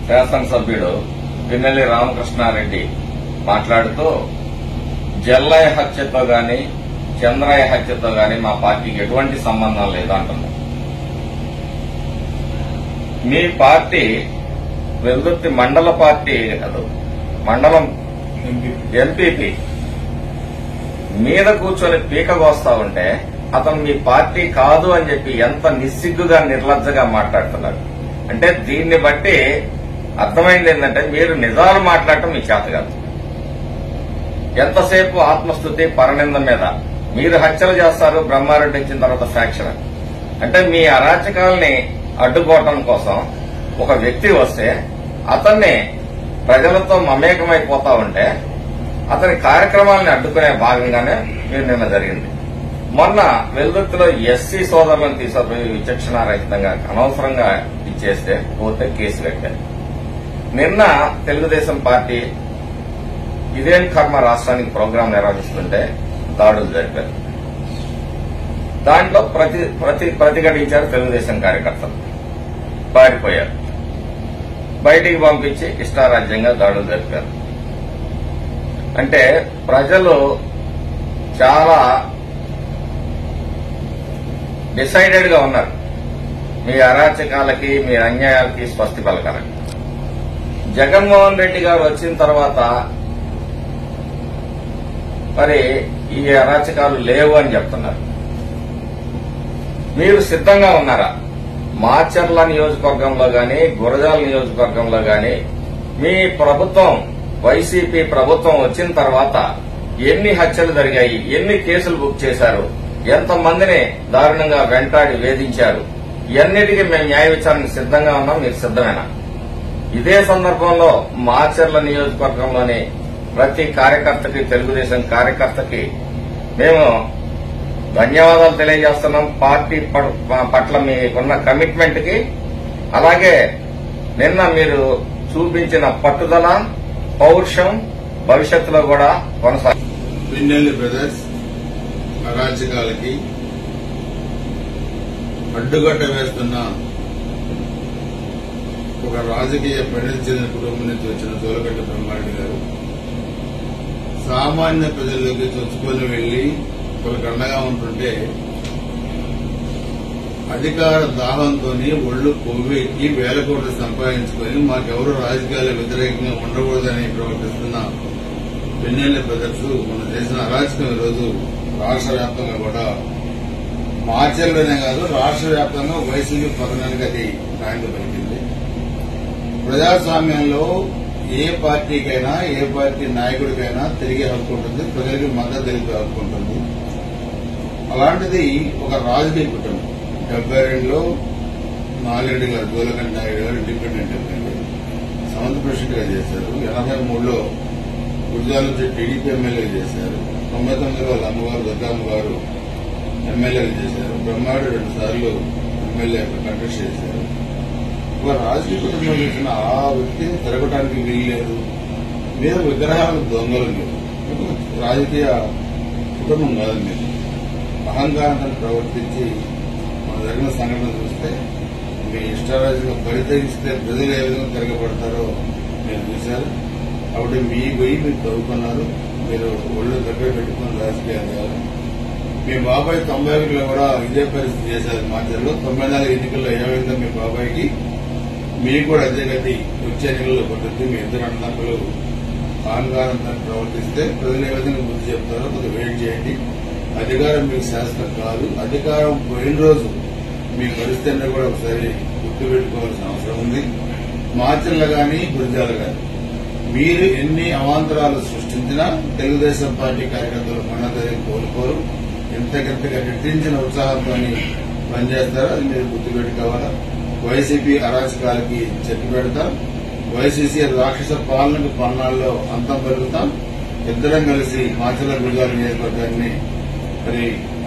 శాసనసభ్యుడు పిన్నెల్లి రామకృష్ణారెడ్డి మాట్లాడుతూ జల్లయ్య హత్యతో గాని చంద్రయ్య హత్యతో గాని మా పార్టీకి ఎటువంటి సంబంధం లేదు అంటున్నారు మీ పార్టీ వెల్దుర్తి మండల పార్టీ కాదు మండలం ఎంపీపీ మీద కూర్చొని పీక కోస్తా ఉంటే అతను మీ పార్టీ కాదు అని చెప్పి ఎంత నిస్సిగ్గుగా నిర్లజ్జగా మాట్లాడుతున్నారు అంటే దీన్ని బట్టి అర్థమైంది ఏంటంటే మీరు నిజాలు మాట్లాడటం మీ చేత కాదు ఎంతసేపు ఆత్మస్థుతి పరనింద మీద మీరు హత్యలు చేస్తారు బ్రహ్మారెడ్డి వచ్చిన తర్వాత ఫ్యాక్షన్ అంటే మీ అరాచకాల్ని అడ్డుకోవటం కోసం ఒక వ్యక్తి వస్తే అతన్ని ప్రజలతో మమేకమైపోతా ఉంటే అతని కార్యక్రమాలను అడ్డుకునే భాగంగానే మీరు నిన్న జరిగింది మొన్న వెల్దుర్తిలో ఎస్సీ సోదరులను తీసుకుపోయి విచక్షణారహితంగా అనవసరంగా ఇచ్చేస్తే పోతే కేసు కట్టారు నిన్న తెలుగుదేశం పార్టీ ఇదేం కర్మ రాష్ట్రానికి ప్రోగ్రాం నిర్వహిస్తుంటే దాడులు జరిపారు దాంట్లో ప్రతి ప్రతి ప్రతిఘటించారు తెలుగుదేశం కార్యకర్తలు పారిపోయారు బయటికి పంపించి ఇష్టారాజ్యంగా దాడులు జరిపారు అంటే ప్రజలు చాలా డిసైడెడ్ గా ఉన్నారు మీ అరాచకాలకి మీ అన్యాయాలకి స్వస్తి పలకాలని జగన్మోహన్ రెడ్డి గారు వచ్చిన తర్వాత మరి ఈ అరాచకాలు లేవు అని చెప్తున్నారు మీరు సిద్ధంగా ఉన్నారా మాచర్ల నియోజకవర్గంలో గాని గురజాల నియోజకవర్గంలో గాని మీ ప్రభుత్వం వైసీపీ ప్రభుత్వం వచ్చిన తర్వాత ఎన్ని హత్యలు జరిగాయి ఎన్ని కేసులు బుక్ చేశారు ఎంతమందిని దారుణంగా వెంటాడి వేధించారు ఇవన్నిటికీ మేము న్యాయ విచారణకు సిద్ధంగా ఉన్నాం మీరు సిద్ధమేనా ఇదే సందర్భంలో మాచర్ల నియోజకవర్గంలోని ప్రతి కార్యకర్తకి తెలుగుదేశం కార్యకర్తకి మేము ధన్యవాదాలు తెలియజేస్తున్నాం పార్టీ ప- పట్ల మీకున్న కమిట్మెంట్ కి అలాగే నిన్న మీరు చూపించిన పట్టుదల పౌరుషం భవిష్యత్తులో కూడా కొనసాగు పిన్నెల్లి బ్రదర్స్ అరాచకాలకి అడ్డుగడ్డ వేస్తున్న ఒక రాజకీయ పరిణతి చెందిన కుటుంబం నుంచి వచ్చిన జోలగడ్డ బ్రహ్మారెడ్డి గారు సామాన్య ప్రజల్లోకి చొచ్చుకొని వెళ్లి వాళ్ళకి అండగా ఉంటుంటే అధికార దాహంతో ఒళ్ళు కొవ్వెక్కి వేల కోట్లు సంపాదించుకొని మాకెవరు రాజకీయాల వ్యతిరేకంగా ఉండకూడదని ప్రవర్తిస్తున్న పిన్నెల్లి బ్రదర్స్ మన చేసిన అరాచకం ఈరోజు రాష్ట్ర వ్యాప్తంగా కూడా మార్చల్లోనే కాదు రాష్ట్ర వ్యాప్తంగా వైసీపీ పతనానికి అది నాయకులు పలికింది ప్రజాస్వామ్యంలో ఏ పార్టీకైనా ఏ పార్టీ నాయకుడికైనా తిరిగే హక్కు ఉంటుంది ప్రజలకి మద్దతు తెలిపే హక్కు ఉంటుంది అలాంటిది ఒక రాజకీయ కుటుంబం డెబ్బై రెండులో నాగిరెడ్డి గారు గోలకండ నాయుడు గారు ఇండిపెండెంట్ ఎమ్మెల్యే సమంత ప్రెసిడెంట్ గా చేశారు ఎనభై మూడులో గుజరాత్ నుంచి టీడీపీ ఎమ్మెల్యే చేశారు తొంభై తొమ్మిదిలో వాళ్ళ అమ్మగారు దుర్గమ్మ గారు ఎమ్మెల్యేలు చేశారు బ్రహ్మాడు రెండు సార్లు ఎమ్మెల్యే కంటెస్ట్ చేశారు ఒక రాజకీయ కుటుంబం చేసిన ఆ వ్యక్తిని తిరగటానికి వీల్లేదు మీద విగ్రహాలకు దొంగలు లేవు రాజకీయ కుటుంబం కాదు మీరు అహంకారంతో ప్రవర్తించి మన జరిగిన సంఘటన చూస్తే మీ ఇష్టారాజుగా పరితగిస్తే ప్రజలు ఏ విధంగా తిరగబడతారో మీరు చూశారు కాబట్టి మీ పోయి మీరు చదువుకున్నారు మీరు ఒళ్ళు దగ్గర పెట్టుకుని రాజకీయాలు కాదు మీ బాబాయ్ తొంభై ఒకటిలో కూడా ఇదే పరిస్థితి చేశారు మార్చర్లో తొంభై నాలుగు ఎన్నికల్లో ఏ విధంగా మీ బాబాయ్కి మీకు కూడా అదే గతి వచ్చే ఎన్నికల్లో పడుతుంది మీ ఇద్దరు అన్నదమ్ములు అహంకారంతో ప్రవర్తిస్తే ప్రజలు ఏ విధంగా బుద్ధి చెప్తారో కొద్దిగా వెయిట్ చేయండి అధికారం మీకు శాశ్వతం కాదు అధికారం పోయిన రోజు మీ పరిస్థితిని కూడా ఒకసారి గుర్తు పెట్టుకోవాల్సిన అవసరం ఉంది మార్చర్లు గాని గురిజాలు గాని మీరు ఎన్ని అవాంతరాలు సృష్టించినా తెలుగుదేశం పార్టీ కార్యకర్తలు మన్నదని కోరుకోరు ఎంతకంతగా రెట్టించిన ఉత్సాహంతో పనిచేస్తారో అది మీరు గుర్తుపెట్టుకోవాలా వైసీపీ అరాచకాలకి చెక్ పెడతాం వైసీసీ రాక్షస పాలనకు పన్నాల్లో అంతం పెరుగుతాం ఇద్దరం కలిసి మాచల గురుగారి నియోజకవర్గాన్ని మరి